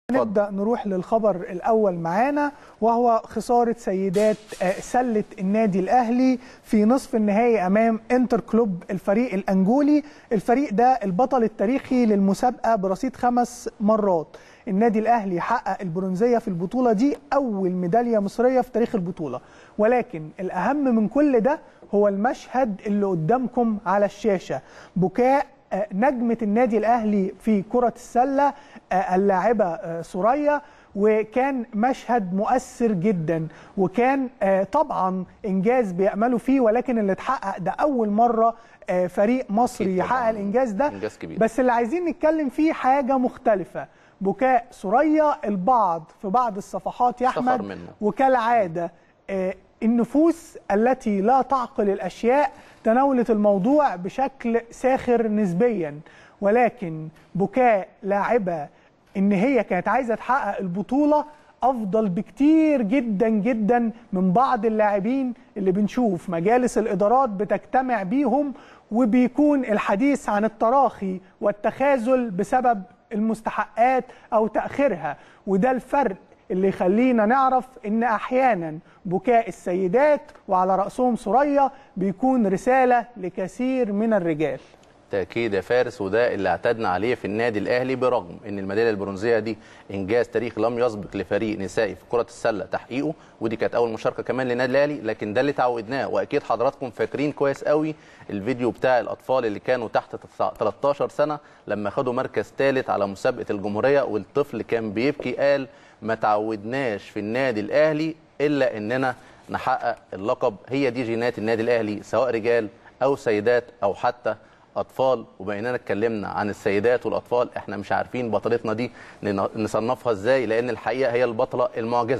نبدا نروح للخبر الاول معانا وهو خساره سيدات آه، سله النادي الاهلي في نصف النهائي امام انتر كلوب الفريق الانجولي الفريق ده البطل التاريخي للمسابقه برصيد خمس مرات النادي الاهلي حقق البرونزيه في البطوله دي اول ميداليه مصريه في تاريخ البطوله ولكن الاهم من كل ده هو المشهد اللي قدامكم على الشاشه بكاء آه، نجمة النادي الأهلي في كرة السلة آه، اللاعبة آه، سوريا وكان مشهد مؤثر جدا وكان آه، طبعا إنجاز بيأملوا فيه ولكن اللي اتحقق ده أول مرة آه، فريق مصري أكيد يحقق طبعاً. الإنجاز ده إنجاز كبير. بس اللي عايزين نتكلم فيه حاجة مختلفة بكاء سوريا البعض في بعض الصفحات يا سخر أحمد منه. وكالعادة آه، النفوس التي لا تعقل الأشياء تناولت الموضوع بشكل ساخر نسبيا ولكن بكاء لاعبة إن هي كانت عايزة تحقق البطولة أفضل بكتير جدا جدا من بعض اللاعبين اللي بنشوف مجالس الإدارات بتجتمع بيهم وبيكون الحديث عن التراخي والتخاذل بسبب المستحقات أو تأخيرها وده الفرق اللي يخلينا نعرف ان احيانا بكاء السيدات وعلى راسهم سوريا بيكون رساله لكثير من الرجال تأكيد يا فارس وده اللي اعتدنا عليه في النادي الأهلي برغم إن الميدالية البرونزية دي إنجاز تاريخي لم يسبق لفريق نسائي في كرة السلة تحقيقه ودي كانت أول مشاركة كمان للنادي الأهلي لكن ده اللي تعودناه وأكيد حضراتكم فاكرين كويس قوي الفيديو بتاع الأطفال اللي كانوا تحت 13 سنة لما خدوا مركز ثالث على مسابقة الجمهورية والطفل كان بيبكي قال ما تعودناش في النادي الأهلي إلا إننا نحقق اللقب هي دي جينات النادي الأهلي سواء رجال أو سيدات أو حتى اطفال وبما اننا اتكلمنا عن السيدات والاطفال احنا مش عارفين بطلتنا دي نصنفها ازاي لان الحقيقه هي البطله المعجزه